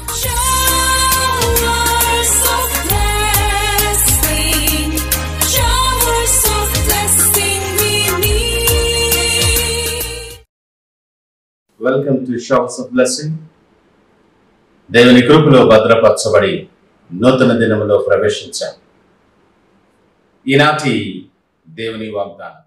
Showers of blessing, showers of blessing we need. Welcome to showers of blessing దేవుని కృపలో భద్రపరచబడి నూతన దినములో ప్రవేశించాం ఈనాటి దేవుని వాగ్దానం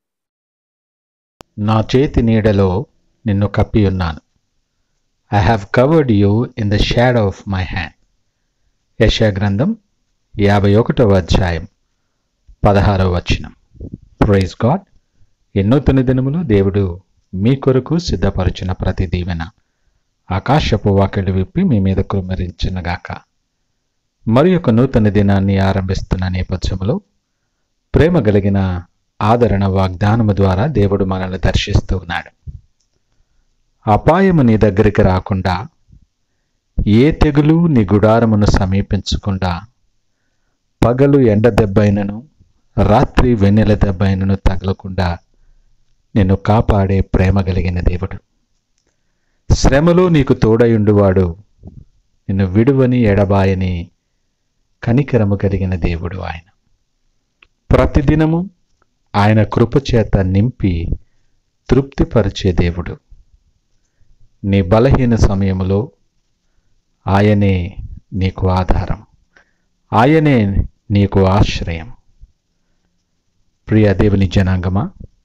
నా చేతి నీడలో నిన్ను కప్పి ఉన్నాను I have covered you in the shadow of my hand యశా గ్రంథం యాభై ఒకటవ అధ్యాయం పదహారవ వచనం ప్రైజ్ గాడ్ ఎన్నో తొని దినములు దేవుడు మీ కొరకు సిద్ధపరిచిన ప్రతి దీవెన ఆకాశపు వాకిళ్ళు విప్పి మీ మీద కుమ్మరించినగాక మరి ఒక నూతన దినాన్ని ఆరంభిస్తున్న నేపథ్యంలో ప్రేమ కలిగిన ఆదరణ వాగ్దానము ద్వారా దేవుడు మనల్ని దర్శిస్తూ ఉన్నాడు అపాయము నీ దగ్గరికి రాకుండా ఏ తెగులు నీ గుడారమును సమీపించకుండా పగలు ఎండ దెబ్బైనను రాత్రి వెన్నెల దెబ్బైనను తగలకుండా నిన్ను కాపాడే ప్రేమ కలిగిన దేవుడు శ్రమలో నీకు తోడయుండువాడు నిన్ను విడువని ఎడబాయని కనికరము కలిగిన దేవుడు ఆయన ప్రతిదినము ఆయన కృపచేత నింపి తృప్తిపరిచే దేవుడు నీ బలహీన సమయములో ఆయనే నీకు ఆధారం ఆయనే నీకు ఆశ్రయం ప్రియ దేవుని జనాంగమా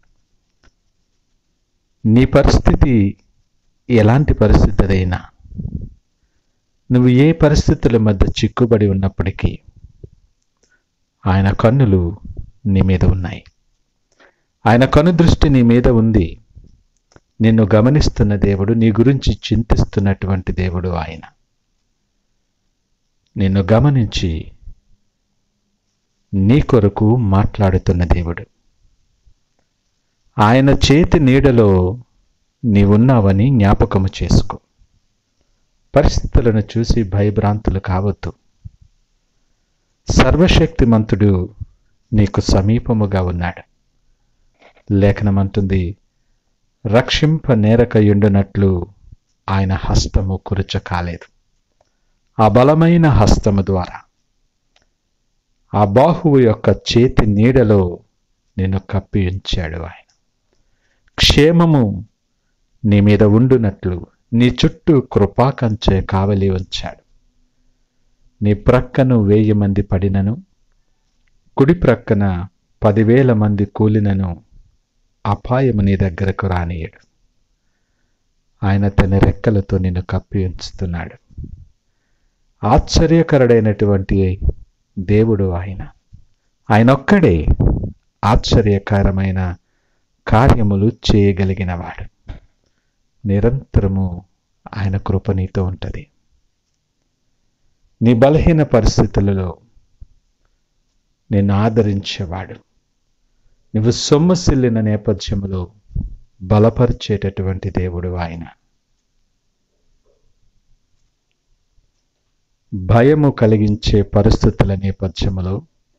నీ పరిస్థితి ఎలాంటి పరిస్థితి అయినా నువ్వు ఏ పరిస్థితుల మధ్య చిక్కుబడి ఉన్నప్పటికీ ఆయన కన్నులు నీ మీద ఉన్నాయి ఆయన కనుదృష్టి నీ మీద ఉంది నిన్ను గమనిస్తున్న దేవుడు నీ గురించి చింతిస్తున్నటువంటి దేవుడు ఆయన నిన్ను గమనించి నీ కొరకు మాట్లాడుతున్న దేవుడు ఆయన చేతి నీడలో నీవున్నావని జ్ఞాపకము చేసుకో పరిస్థితులను చూసి భయభ్రాంతులు కావద్దు సర్వశక్తిమంతుడు నీకు సమీపముగా ఉన్నాడు లేఖనమంటుంది రక్షింప నేరకయుండునట్లు ఆయన హస్తము కురుచ కాలేదు ఆ బలమైన హస్తము ద్వారా ఆ బాహువు యొక్క చేతి నీడలో నిన్ను కప్పి ఉంచాడు ఆయన క్షేమము నీ మీద ఉండునట్లు నీ చుట్టూ కృపాకంచే కావలి ఉంచాడు నీ ప్రక్కను వేయి మంది పడినను కుడి ప్రక్కన పదివేల మంది కూలినను అపాయము నీ దగ్గరకు రానియడు ఆయన తన రెక్కలతో నిన్ను కప్పి ఉంచుతున్నాడు ఆశ్చర్యకరుడైనటువంటి దేవుడు ఆయన ఆయన ఒక్కడే ఆశ్చర్యకరమైన కార్యములు చేయగలిగినవాడు నిరంతరము ఆయన కృప నీతో ఉంటుంది నీ బలహీన పరిస్థితులలో నిన్ను ఆదరించేవాడు నువ్వు సొమ్మసిల్లిన నేపథ్యములో బలపరిచేటటువంటి దేవుడు ఆయన భయము కలిగించే పరిస్థితుల నేపథ్యములో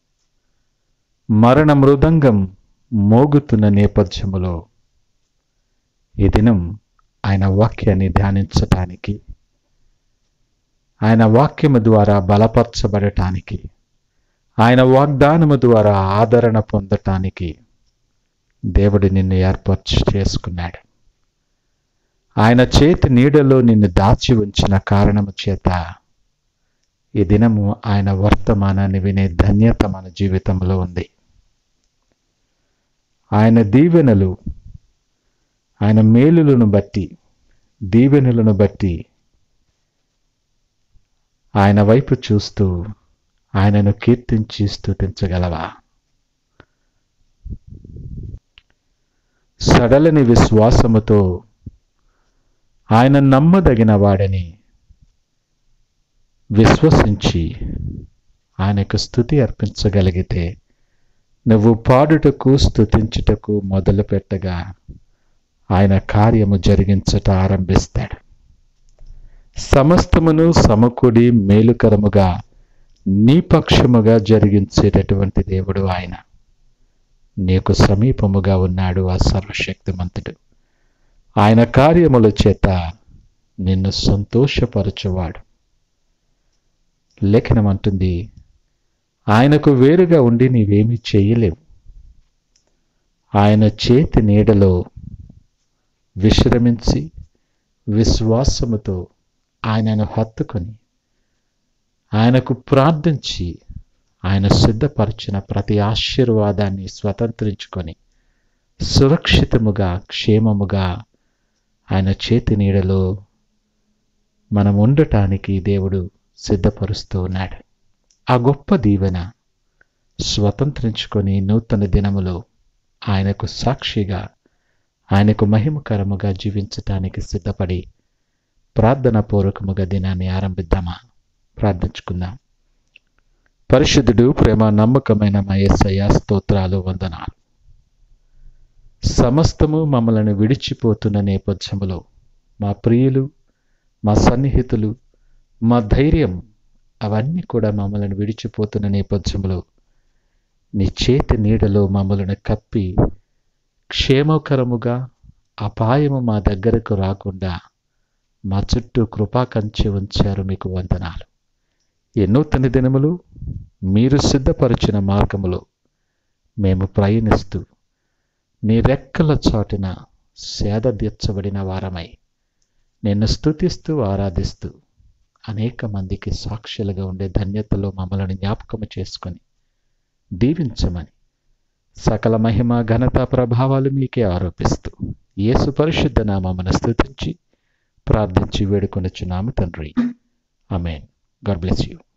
మరణ మృదంగం మోగుతున్న నేపథ్యములో ఈ దినం ఆయన వాక్యాన్ని ధ్యానించటానికి ఆయన వాక్యము ద్వారా బలపరచబడటానికి ఆయన వాగ్దానము ద్వారా ఆదరణ పొందటానికి దేవుడు నిన్ను ఏర్పరచు చేసుకున్నాడు ఆయన చేతి నీడలో నిన్ను దాచి ఉంచిన కారణము చేత ఈ దినము ఆయన వర్తమానాన్ని వినే ధన్యత మన జీవితంలో ఉంది ఆయన దీవెనలు ఆయన మేలులను బట్టి దీవెనలను బట్టి ఆయన వైపు చూస్తూ ఆయనను కీర్తించి స్తుతించగలవా సడలని విశ్వాసముతో ఆయన నమ్మదగిన వాడని విశ్వసించి ఆయనకు స్థుతి అర్పించగలిగితే నువ్వు పాడుటకు స్తుతించుటకు మొదలు పెట్టగా ఆయన కార్యము జరిగించట ఆరంభిస్తాడు సమస్తమును సమకూడి మేలుకరముగా నీ పక్షముగా జరిగించేటటువంటి దేవుడు ఆయన నీకు సమీపముగా ఉన్నాడు ఆ సర్వశక్తిమంతుడు ఆయన కార్యముల చేత నిన్ను సంతోషపరచువాడు లేఖనం అంటుంది ఆయనకు వేరుగా ఉండి నీవేమీ చేయలేవు ఆయన చేతి నీడలో విశ్రమించి విశ్వాసముతో ఆయనను హత్తుకొని ఆయనకు ప్రార్థించి ఆయన సిద్ధపరిచిన ప్రతి ఆశీర్వాదాన్ని స్వతంత్రించుకొని సురక్షితముగా క్షేమముగా ఆయన చేతి నీడలో మనం ఉండటానికి దేవుడు సిద్ధపరుస్తూ ఉన్నాడు ఆ గొప్ప దీవెన స్వతంత్రించుకొని నూతన దినములో ఆయనకు సాక్షిగా ఆయనకు మహిమకరముగా జీవించటానికి సిద్ధపడి ప్రార్థన పూర్వకముగా దినాన్ని ఆరంభిద్దామా ప్రార్థించుకుందాం పరిశుద్ధుడు ప్రేమ నమ్మకమైన మా యేసయ్య స్తోత్రాలు వందనాలు సమస్తము మమ్మలను విడిచిపోతున్న నేపథ్యములో మా ప్రియులు మా సన్నిహితులు మా ధైర్యం అవన్నీ కూడా మమ్మల్ని విడిచిపోతున్న నేపథ్యంలో నీ చేతి నీడలో మమ్మల్ని కప్పి క్షేమకరముగా అపాయము మా దగ్గరకు రాకుండా మా చుట్టూ కృపా కంచె ఉంచారు మీకు వందనాలు ఈ నూతన దినములు మీరు సిద్ధపరిచిన మార్గములో మేము ప్రయాణిస్తూ నీ రెక్కల చాటున సేద తీర్చబడిన వారమై నిన్ను స్తుతిస్తూ ఆరాధిస్తూ అనేక మందికి సాక్షులుగా ఉండే ధన్యతలో మమ్మల్ని జ్ఞాపకము చేసుకొని దీవించమని సకల మహిమ ఘనత ప్రభావాలు మీకే ఆరోపిస్తూ యేసు పరిశుద్ధ నామమున స్తుతించి ప్రార్థించి వేడుకొనొచ్చున్నాము తండ్రి అమేన్ గాడ్ బ్లెస్ యూ